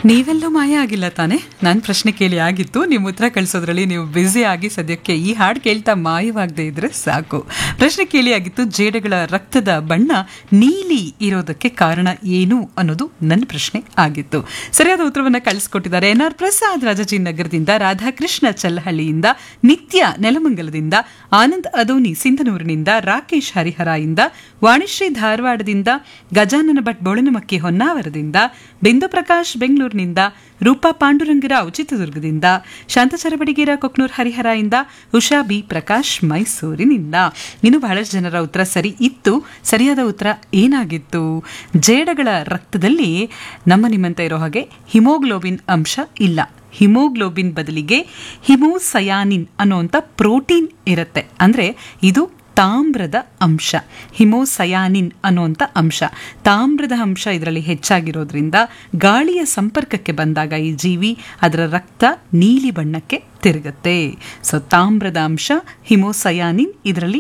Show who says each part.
Speaker 1: ನೀವೆಲ್ಲೂ ಮಾಯ ಆಗಿಲ್ಲ ತಾನೆ ನನ್ನ ಪ್ರಶ್ನೆ ಕೇಳಿ ಆಗಿತ್ತು ನಿಮ್ಮ ಉತ್ತರ ಕಳಿಸೋದ್ರಲ್ಲಿ ನೀವು ಬ್ಯುಸಿ ಆಗಿ ಸದ್ಯಕ್ಕೆ ಈ ಹಾಡು ಕೇಳ್ತಾ ಮಾಯವಾಗದೇ ಇದ್ರೆ ಸಾಕು ಪ್ರಶ್ನೆ ಕೇಳಿ ಆಗಿತ್ತು ಜೇಡಗಳ ರಕ್ತದ ಬಣ್ಣ ನೀಲಿ ಇರೋದಕ್ಕೆ ಕಾರಣ ಏನು ಅನ್ನೋದು ನನ್ನ ಪ್ರಶ್ನೆ ಆಗಿತ್ತು ಸರಿಯಾದ ಉತ್ತರವನ್ನು ಕಳಿಸ್ಕೊಟ್ಟಿದ್ದಾರೆ ಎನ್ ಆರ್ ಪ್ರಸಾದ್ ರಾಜಾಜಿನಗರದಿಂದ ರಾಧಾಕೃಷ್ಣ ಚಲ್ಲಹಳ್ಳಿಯಿಂದ ನಿತ್ಯ ನೆಲಮಂಗಲದಿಂದ ಆನಂದ್ ಅದೋನಿ ಸಿಂಧನೂರಿನಿಂದ ರಾಕೇಶ್ ಹರಿಹರ ಇಂದ ವಾಣಿಶ್ರೀ ಧಾರವಾಡದಿಂದ ಗಜಾನನ ಭಟ್ ಬೋಳನಮಕ್ಕಿ ಹೊನ್ನಾವರದಿಂದ ಬಿಂದು ಪ್ರಕಾಶ್ ಬೆಂಗಳೂರಿನಿಂದ ರೂಪಾ ಪಾಂಡುರಂಗರಾವ್ ಚಿತ್ರದುರ್ಗದಿಂದ ಶಾಂತಚರ ಬಡಿಗೇರ ಕೊಕ್ನೂರ್ ಹರಿಹರ ಇಂದ ಉಷಾ ಬಿ ಪ್ರಕಾಶ್ ಮೈಸೂರಿನಿಂದ ಇನ್ನು ಬಹಳಷ್ಟು ಜನರ ಉತ್ತರ ಸರಿ ಇತ್ತು ಸರಿಯಾದ ಉತ್ತರ ಏನಾಗಿತ್ತು ಜೇಡಗಳ ರಕ್ತದಲ್ಲಿ ನಮ್ಮ ನಿಮ್ಮಂತ ಇರೋ ಹಾಗೆ ಹಿಮೋಗ್ಲೋಬಿನ್ ಅಂಶ ಇಲ್ಲ ಹಿಮೋಗ್ಲೋಬಿನ್ ಬದಲಿಗೆ ಹಿಮೋಸಯಾನಿನ್ ಅನ್ನುವಂಥ ಪ್ರೋಟೀನ್ ಇರುತ್ತೆ ಅಂದರೆ ಇದು ತಾಮ್ರದ ಅಂಶ ಹಿಮೋಸಯಾನಿನ್ ಅನ್ನುವಂಥ ಅಂಶ ತಾಮ್ರದ ಅಂಶ ಇದರಲ್ಲಿ ಹೆಚ್ಚಾಗಿರೋದ್ರಿಂದ ಗಾಳಿಯ ಸಂಪರ್ಕಕ್ಕೆ ಬಂದಾಗ ಈ ಜೀವಿ ಅದರ ರಕ್ತ ನೀಲಿ ಬಣ್ಣಕ್ಕೆ ತಿರುಗುತ್ತೆ ಸೊ ತಾಮ್ರದ ಅಂಶ ಹಿಮೋಸಯಾನಿನ್ ಇದರಲ್ಲಿ